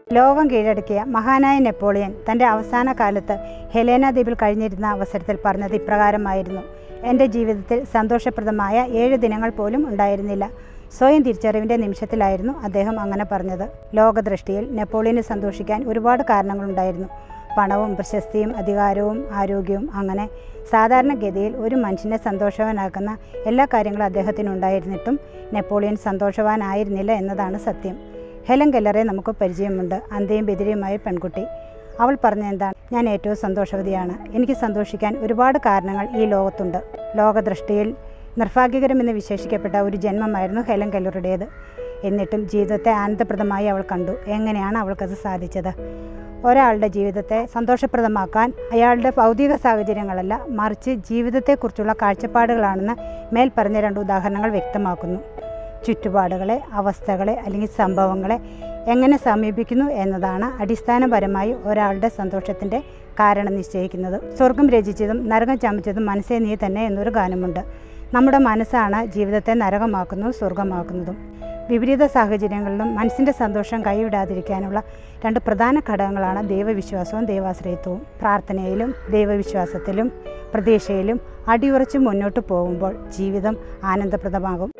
ലോകം കീഴടക്കിയ മഹാനായ നെപ്പോളിയൻ തൻ്റെ അവസാന കാലത്ത് ഹെലേന ദ്വീപിൽ കഴിഞ്ഞിരുന്ന അവസരത്തിൽ പറഞ്ഞത് ഇപ്രകാരമായിരുന്നു എൻ്റെ ജീവിതത്തിൽ സന്തോഷപ്രദമായ ഏഴ് ദിനങ്ങൾ പോലും ഉണ്ടായിരുന്നില്ല സ്വയം തിരിച്ചറിവിൻ്റെ നിമിഷത്തിലായിരുന്നു അദ്ദേഹം അങ്ങനെ പറഞ്ഞത് ലോകദൃഷ്ടിയിൽ നെപ്പോളിയന് സന്തോഷിക്കാൻ ഒരുപാട് കാരണങ്ങളുണ്ടായിരുന്നു പണവും പ്രശസ്തിയും അധികാരവും ആരോഗ്യവും അങ്ങനെ സാധാരണഗതിയിൽ ഒരു മനുഷ്യനെ സന്തോഷവാനാക്കുന്ന എല്ലാ കാര്യങ്ങളും അദ്ദേഹത്തിനുണ്ടായിരുന്നിട്ടും നെപ്പോളിയൻ സന്തോഷവാനായിരുന്നില്ല എന്നതാണ് സത്യം ഹെലൻ കെല്ലറെ നമുക്ക് പരിചയമുണ്ട് അന്തയും ബെതിരിയുമായ പെൺകുട്ടി അവൾ പറഞ്ഞ എന്താണ് ഞാൻ ഏറ്റവും സന്തോഷവതിയാണ് എനിക്ക് സന്തോഷിക്കാൻ ഒരുപാട് കാരണങ്ങൾ ഈ ലോകത്തുണ്ട് ലോകദൃഷ്ടിയിൽ നിർഭാഗ്യകരമെന്ന് വിശേഷിക്കപ്പെട്ട ഒരു ജന്മമായിരുന്നു ഹെലൻ കെല്ലറുടേത് എന്നിട്ടും ജീവിതത്തെ ആനന്ദപ്രദമായി അവൾ കണ്ടു എങ്ങനെയാണ് അവൾക്കത് സാധിച്ചത് ഒരാളുടെ ജീവിതത്തെ സന്തോഷപ്രദമാക്കാൻ അയാളുടെ ഭൗതിക സാഹചര്യങ്ങളല്ല മറിച്ച് ജീവിതത്തെക്കുറിച്ചുള്ള കാഴ്ചപ്പാടുകളാണെന്ന് മേൽ പറഞ്ഞ രണ്ട് ഉദാഹരണങ്ങൾ വ്യക്തമാക്കുന്നു ചുറ്റുപാടുകളെ അവസ്ഥകളെ അല്ലെങ്കിൽ സംഭവങ്ങളെ എങ്ങനെ സമീപിക്കുന്നു എന്നതാണ് അടിസ്ഥാനപരമായി ഒരാളുടെ സന്തോഷത്തിൻ്റെ കാരണം നിശ്ചയിക്കുന്നത് സ്വർഗം രചിച്ചതും നരകം ചമച്ചതും മനസ്സേ നീ തന്നെ എന്നൊരു ഗാനമുണ്ട് നമ്മുടെ മനസ്സാണ് ജീവിതത്തെ നരകമാക്കുന്നതും സ്വർഗമാക്കുന്നതും വിപരീത സാഹചര്യങ്ങളിലും മനസ്സിൻ്റെ സന്തോഷം കൈവിടാതിരിക്കാനുള്ള രണ്ട് പ്രധാന ഘടകങ്ങളാണ് ദൈവവിശ്വാസവും ദൈവാശ്രയത്വവും പ്രാർത്ഥനയിലും ദൈവവിശ്വാസത്തിലും പ്രതീക്ഷയിലും അടിയുറച്ച് മുന്നോട്ട് പോകുമ്പോൾ ജീവിതം ആനന്ദപ്രദമാകും